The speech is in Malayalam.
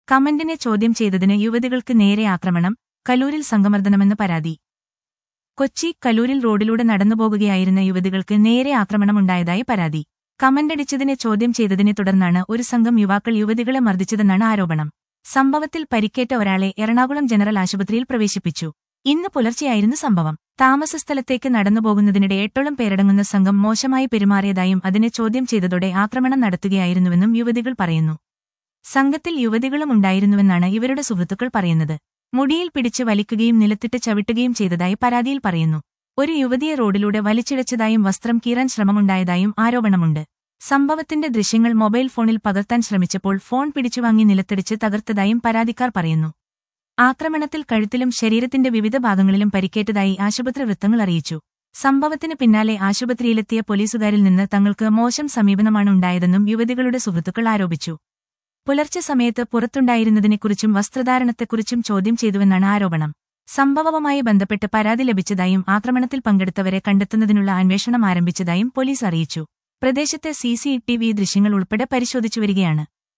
കമന്റിനെ ചോദ്യം ചെയ്തതിന് യുവതികൾക്ക് നേരെ ആക്രമണം കലൂരിൽ സംഘമർദ്ദനമെന്ന് പരാതി കൊച്ചി കലൂരിൽ റോഡിലൂടെ നടന്നുപോകുകയായിരുന്ന യുവതികൾക്ക് നേരെ ആക്രമണമുണ്ടായതായി പരാതി കമന്റടിച്ചതിനെ ചോദ്യം ചെയ്തതിനെ തുടർന്നാണ് ഒരു സംഘം യുവാക്കൾ യുവതികളെ മർദ്ദിച്ചതെന്നാണ് ആരോപണം സംഭവത്തിൽ പരിക്കേറ്റ ഒരാളെ എറണാകുളം ജനറൽ ആശുപത്രിയിൽ പ്രവേശിപ്പിച്ചു ഇന്ന് പുലർച്ചെയായിരുന്നു സംഭവം താമസസ്ഥലത്തേക്ക് നടന്നുപോകുന്നതിനിടെ എട്ടോളം പേരടങ്ങുന്ന സംഘം മോശമായി പെരുമാറിയതായും അതിനെ ചോദ്യം ചെയ്തതോടെ ആക്രമണം നടത്തുകയായിരുന്നുവെന്നും യുവതികൾ പറയുന്നു സംഘത്തിൽ യുവതികളും ഉണ്ടായിരുന്നുവെന്നാണ് ഇവരുടെ സുഹൃത്തുക്കൾ പറയുന്നത് മുടിയിൽ പിടിച്ച് വലിക്കുകയും നിലത്തിട്ട് ചവിട്ടുകയും ചെയ്തതായി പരാതിയിൽ പറയുന്നു ഒരു യുവതിയെ റോഡിലൂടെ വലിച്ചിഴച്ചതായും വസ്ത്രം കീറാൻ ശ്രമമുണ്ടായതായും ആരോപണമുണ്ട് സംഭവത്തിന്റെ ദൃശ്യങ്ങൾ മൊബൈൽ ഫോണിൽ പകർത്താൻ ശ്രമിച്ചപ്പോൾ ഫോൺ പിടിച്ചുവാങ്ങി നിലത്തിടിച്ച് തകർത്തതായും പരാതിക്കാർ പറയുന്നു ആക്രമണത്തിൽ കഴുത്തിലും ശരീരത്തിന്റെ വിവിധ ഭാഗങ്ങളിലും പരിക്കേറ്റതായി ആശുപത്രി വൃത്തങ്ങൾ അറിയിച്ചു സംഭവത്തിന് പിന്നാലെ ആശുപത്രിയിലെത്തിയ പോലീസുകാരിൽ നിന്ന് തങ്ങൾക്ക് മോശം സമീപനമാണ് ഉണ്ടായതെന്നും യുവതികളുടെ സുഹൃത്തുക്കൾ ആരോപിച്ചു പുലർച്ചെ സമയത്ത് പുറത്തുണ്ടായിരുന്നതിനെക്കുറിച്ചും വസ്ത്രധാരണത്തെക്കുറിച്ചും ചോദ്യം ചെയ്തുവെന്നാണ് ആരോപണം സംഭവവുമായി ബന്ധപ്പെട്ട് പരാതി ലഭിച്ചതായും ആക്രമണത്തിൽ പങ്കെടുത്തവരെ കണ്ടെത്തുന്നതിനുള്ള അന്വേഷണം ആരംഭിച്ചതായും പോലീസ് അറിയിച്ചു പ്രദേശത്തെ സിസിടിവി ദൃശ്യങ്ങൾ ഉൾപ്പെടെ പരിശോധിച്ചുവരികയാണ്